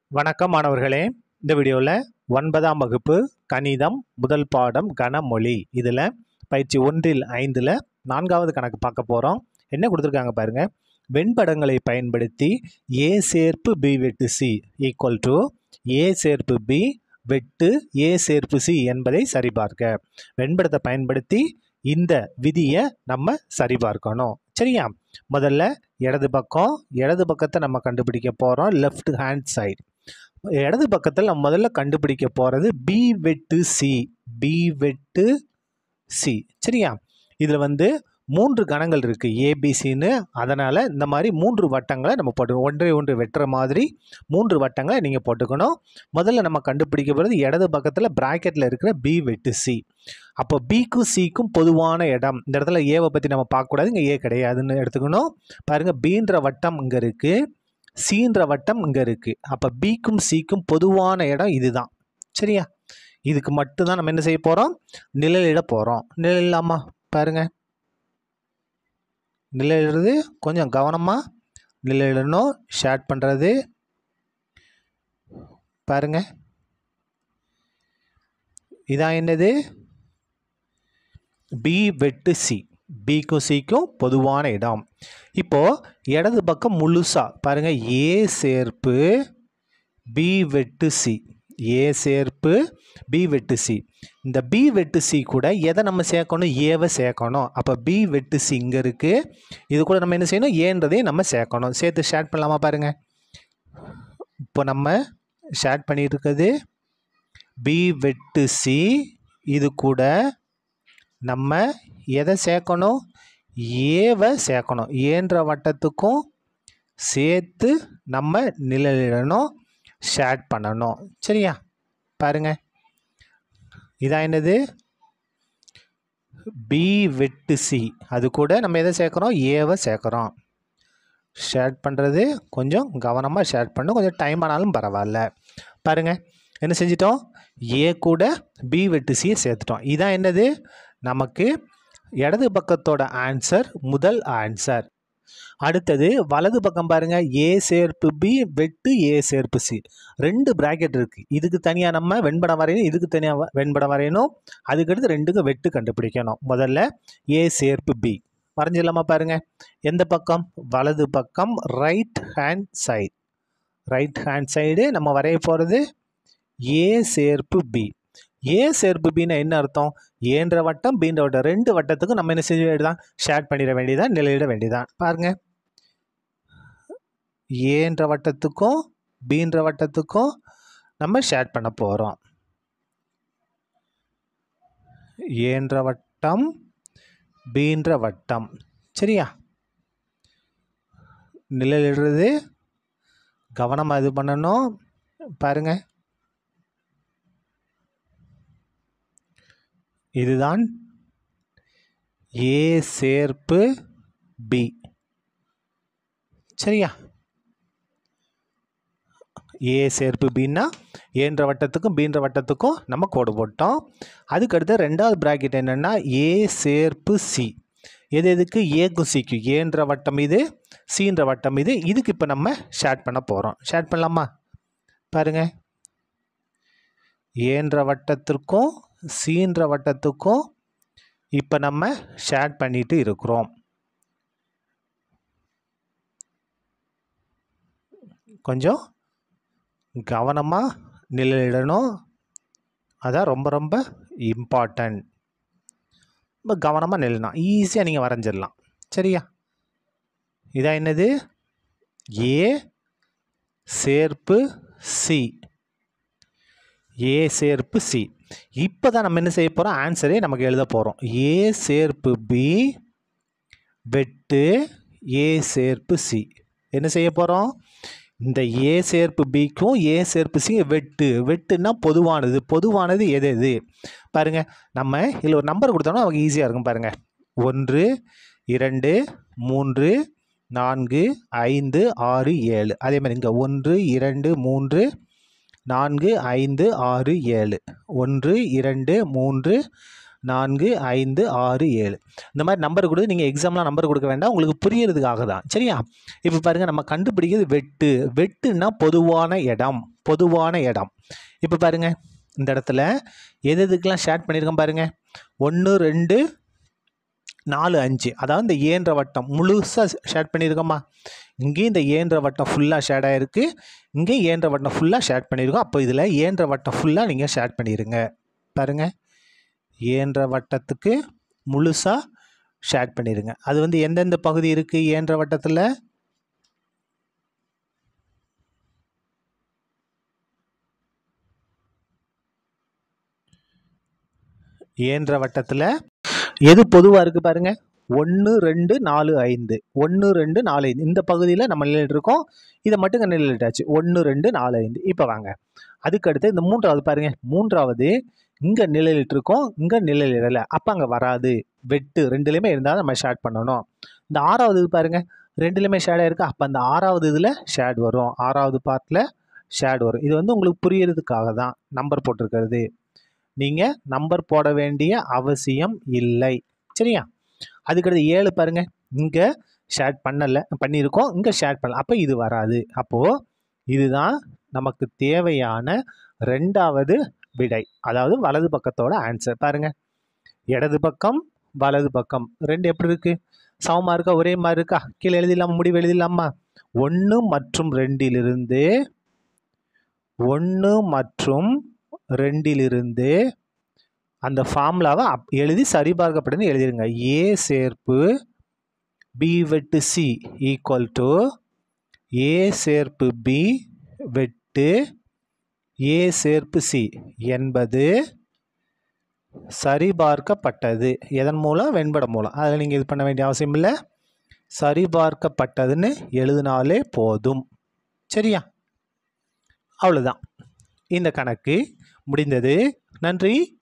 வணக்கம் மாணவர்களே இந்த வீடியோவில் ஒன்பதாம் வகுப்பு கணிதம் முதல் பாடம் கனமொழி இதில் பயிற்சி ஒன்றில் ஐந்தில் நான்காவது கணக்கு பார்க்க போகிறோம் என்ன கொடுத்துருக்காங்க பாருங்க வெண்படங்களை பயன்படுத்தி ஏ சேர்ப்பு பி வெட்டு சி ஈக்குவல் டு ஏ சேர்ப்பு பி வெட்டு ஏ சேர்ப்பு சி என்பதை சரிபார்க்க வெண்படத்தை பயன்படுத்தி இந்த விதியை நம்ம சரிபார்க்கணும் சரியா முதல்ல இடது பக்கம் இடது பக்கத்தை நம்ம கண்டுபிடிக்க போகிறோம் லெஃப்ட் ஹேண்ட் சைடு இடது பக்கத்தில் நம்ம முதல்ல கண்டுபிடிக்க போகிறது பி வெட்டு சி பி வெட்டு சி சரியா இதில் வந்து மூன்று கணங்கள் இருக்குது ஏபிசின்னு அதனால் இந்த மாதிரி மூன்று வட்டங்களை நம்ம போட்டு ஒன்றை ஒன்று வெட்டுற மாதிரி மூன்று வட்டங்களை நீங்கள் போட்டுக்கணும் முதல்ல நம்ம கண்டுபிடிக்க போகிறது இடது பக்கத்தில் ப்ராக்கெட்டில் இருக்கிற பி வெட்டு சி அப்போ பிக்கும் சிக்கும் பொதுவான இடம் இந்த இடத்துல ஏவை பற்றி நம்ம பார்க்கக்கூடாது இங்கே ஏ கிடையாதுன்னு எடுத்துக்கணும் பாருங்கள் பீன்ற வட்டம் இங்கே இருக்குது சீன்ற வட்டம் இங்கே இருக்குது அப்போ பிக்கும் சிக்கும் பொதுவான இடம் இதுதான் சரியா இதுக்கு மட்டும்தான் நம்ம என்ன செய்ய போகிறோம் நிழலிட போகிறோம் நிழலில்லாமா பாருங்க நிழலிடுறது கொஞ்சம் கவனமாக நிழலிடணும் ஷேட் பண்ணுறது பாருங்க இதான் என்னது பி வெட்டு சி பிக்கும் சிக்கும் பொதுவான இடம் இப்போது இடது பக்கம் முழுசாக பாருங்கள் ஏ சேர்ப்பு பி வெட்டு சி ஏ சேர்ப்பு பி வெட்டு சி இந்த பி வெட்டு சி கூட எதை நம்ம சேர்க்கணும் ஏவை சேர்க்கணும் அப்போ பி வெட்டு சி இங்கே இருக்குது இது கூட நம்ம என்ன செய்யணும் ஏன்றதையும் நம்ம சேர்க்கணும் சேர்த்து ஷேட் பண்ணலாமா பாருங்கள் இப்போ நம்ம ஷேட் பண்ணிட்டு இருக்கிறது பி வெட்டு சி இது கூட நம்ம எதை சேர்க்கணும் ஏவை சேர்க்கணும் ஏன்ற வட்டத்துக்கும் சேர்த்து நம்ம நிழலிடணும் ஷேட் பண்ணணும் சரியா பாருங்க இதான் என்னது பி வெட்டு சி அது கூட நம்ம எதை சேர்க்குறோம் ஏவை சேர்க்குறோம் ஷேட் பண்ணுறது கொஞ்சம் கவனமாக ஷேட் பண்ணணும் கொஞ்சம் டைம் ஆனாலும் பரவாயில்ல பாருங்கள் என்ன செஞ்சிட்டோம் ஏ கூட பி வெட்டு சியை சேர்த்துட்டோம் இதான் என்னது நமக்கு இடது பக்கத்தோட ஆன்சர் முதல் ஆன்சர் அடுத்தது வலது பக்கம் பாருங்க ஏ சேர்ப்பு பி வெட்டு ஏ சேர்ப்பு சி ரெண்டு பிராக்கெட் இருக்கு இதுக்கு தனியாக நம்ம வெண்படம் வரையணும் இதுக்கு தனியாக வெண்படம் வரையணும் அதுக்கடுத்து ரெண்டுக்கும் வெட்டு கண்டுபிடிக்கணும் முதல்ல ஏ சேர்ப்பு பி வரைஞ்சிடலாமா பாருங்க எந்த பக்கம் வலது பக்கம் right hand side right hand side நம்ம வரைய போகிறது ஏ சேர்ப்பு பி ஏ சேர்ப்பு பின்னா என்ன அர்த்தம் ஏன்ற வட்டம் பீன்ற வட்டம் ரெண்டு வட்டத்துக்கும் நம்ம என்ன செய்ய வேண்டியதான் ஷேட் பண்ணிட வேண்டியதான் நிலையிட வேண்டியதான் பாருங்க ஏன்ற வட்டத்துக்கும் பீன்ற வட்டத்துக்கும் நம்ம ஷேட் பண்ண போகிறோம் ஏன்ற வட்டம் பீன்ற வட்டம் சரியா நிழலிடுறது கவனமாக இது பண்ணணும் பாருங்கள் இதுதான் ஏ சேர்ப்பு பி சரியா ஏ சேர்ப்பு பின்னா ஏன்ற வட்டத்துக்கும் பீன்ற வட்டத்துக்கும் நம்ம கோடு போட்டோம் அதுக்கடுத்து ரெண்டாவது ப்ராக்கெட் என்னென்னா ஏ சேர்ப்பு சி எது எதுக்கு ஏக்கும் சிக்கு ஏன்ற வட்டம் இது சீன்ற வட்டம் இது இதுக்கு இப்போ நம்ம ஷேட் பண்ண போகிறோம் ஷேட் பண்ணலாமா பாருங்க ஏன்ற வட்டத்திற்கும் சீன்ற வட்டத்துக்கும் இப்போ நம்ம ஷேட் பண்ணிட்டு இருக்கிறோம் கொஞ்சம் கவனமாக நிழலிடணும் அதான் ரொம்ப ரொம்ப இம்பார்ட்டன்ட் ரொம்ப கவனமாக நில்லணும் ஈஸியாக நீங்கள் வரைஞ்சிடலாம் சரியா இதான் என்னது ஏ சேர்ப்பு சி ஏ சேர்ப்பு சி இப்போ தான் நம்ம என்ன செய்ய போகிறோம் ஆன்சரே நமக்கு எழுத போகிறோம் ஏ சேர்ப்பு பி வெட்டு ஏ சேர்ப்பு சி என்ன செய்ய போகிறோம் இந்த ஏ சேர்ப்பு பிக்கும் ஏ சேர்ப்பு சி வெட்டு வெட்டுன்னா பொதுவானது பொதுவானது எது எது பாருங்கள் நம்ம இதில் ஒரு நம்பர் கொடுத்தோம்னா அவங்க ஈஸியாக இருக்கும் பாருங்கள் ஒன்று இரண்டு மூன்று நான்கு ஐந்து ஆறு ஏழு அதே மாதிரி இங்கே ஒன்று இரண்டு மூன்று நான்கு ஐந்து ஆறு ஏழு ஒன்று இரண்டு மூன்று நான்கு ஐந்து ஆறு ஏழு இந்த மாதிரி நம்பர் கொடுத்து நீங்கள் எக்ஸாம்லாம் நம்பர் கொடுக்க வேண்டாம் உங்களுக்கு புரியறதுக்காக தான் சரியா இப்போ பாருங்கள் நம்ம கண்டுபிடிக்கிறது வெட்டு வெட்டுன்னா பொதுவான இடம் பொதுவான இடம் இப்போ பாருங்க இந்த இடத்துல எது எதுக்கெல்லாம் ஷேட் பண்ணியிருக்கோம் பாருங்க ஒன்று ரெண்டு நாலு அஞ்சு அதாவது இந்த ஏன்ற வட்டம் முழுசாக ஷேட் பண்ணியிருக்கோமா இங்கேயும் இந்த ஏன்ற வட்டம் ஃபுல்லாக ஷேட் ஆகிருக்கு இங்கேயும் ஏன்ற வட்டம் ஃபுல்லாக ஷேட் பண்ணியிருக்கோம் அப்போ இதில் ஏன்ற வட்டம் ஃபுல்லாக நீங்கள் ஷேட் பண்ணிடுங்க பாருங்க ஏன்ற வட்டத்துக்கு முழுசாக ஷேட் பண்ணிடுங்க அது வந்து எந்தெந்த பகுதி இருக்குது ஏன்ற வட்டத்தில் ஏன்ற வட்டத்தில் எது பொதுவாக இருக்குது பாருங்க ஒன்று ரெண்டு நாலு ஐந்து ஒன்று ரெண்டு நாலு ஐந்து இந்த பகுதியில் நம்ம நிலையிட்டு இருக்கோம் இதை மட்டும் இங்கே நிலையிட்டாச்சு ஒன்று ரெண்டு நாலு ஐந்து இப்போ வாங்க அதுக்கு அடுத்து இந்த மூன்றாவது பாருங்க மூன்றாவது இங்கே நிலையிட்டு இருக்கோம் இங்கே நிலையிடலை அப்போ அங்கே வராது வெட்டு ரெண்டுலேயுமே இருந்தால் நம்ம ஷேட் பண்ணணும் இந்த ஆறாவது இது பாருங்க ரெண்டுலேயுமே ஷேடாக இருக்குது அப்போ அந்த ஆறாவது இதில் ஷேட் வரும் ஆறாவது பார்ட்டில் ஷேட் வரும் இது வந்து உங்களுக்கு புரியறதுக்காக தான் நம்பர் போட்டிருக்கிறது நீங்கள் நம்பர் போட வேண்டிய அவசியம் இல்லை சரியா அதுக்கடுத்து ஏழு பாருங்க இங்கே ஷேட் பண்ணலை பண்ணியிருக்கோம் இங்கே ஷேட் பண்ணல அப்போ இது வராது அப்போது இதுதான் நமக்கு தேவையான ரெண்டாவது விடை அதாவது வலது பக்கத்தோட ஆன்சர் பாருங்க இடது பக்கம் வலது பக்கம் ரெண்டு எப்படி இருக்கு சமமாக இருக்கா ஒரே மாதிரி இருக்கா கீழே எழுதிடலாமா முடிவு எழுதிடலாமா ஒன்று மற்றும் ரெண்டிலிருந்து ஒன்று மற்றும் ரெண்டிலிருந்து அந்த ஃபார்முலாவை அப் எழுதி சரிபார்க்கப்படுன்னு எழுதிருங்க ஏ சேர்ப்பு பி வெட்டு சி ஈக்குவல் டு ஏ சேர்ப்பு பி வெட்டு ஏ சேர்ப்பு சி என்பது சரிபார்க்கப்பட்டது எதன் மூலம் வெண்படம் மூலம் அதில் நீங்கள் இது பண்ண வேண்டிய அவசியம் இல்லை சரிபார்க்கப்பட்டதுன்னு எழுதினாலே போதும் சரியா அவ்வளோதான் இந்த கணக்கு முடிந்தது நன்றி